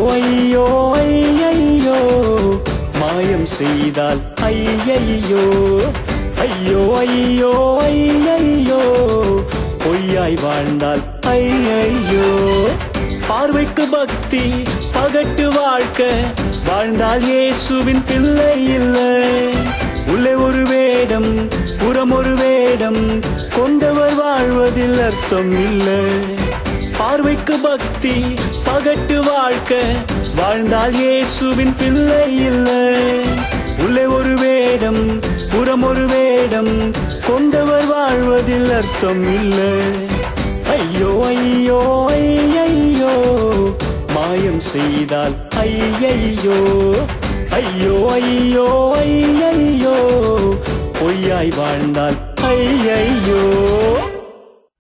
ஐயோ ஐயையோ மாயம் செய்தால் ஐயையோ ஐயோ ஐயோ ஐயையோ பொய்யாய் வாழ்ந்தால் ஐயையோ பார்வைக்கு பக்தி பகட்டு வாழ்க்கை வாழ்ந்தால் இயேசுவின் பிள்ளை இல்லை உள்ளே ஒரு வேடம் புறம் ஒரு வேடம் கொண்டவர் வாழ்வதில் அர்த்தம் இல்லை பார்வைக்கு பக்தி பகட்டு வாழ்க்கை வாழ்ந்தால் இயேசுவின் பிள்ளை இல்லை உள்ளே ஒரு வேடம் புறம் ஒரு வேடம் கொண்டவர் வாழ்வதில் அர்த்தம் இல்லை ஐயோ ஐயோ ஐயையோ மாயம் செய்தால் ஐயையோ ஐயோ ஐயோ ஐயையோ பொய்யாய் வாழ்ந்தால் ஐயையோ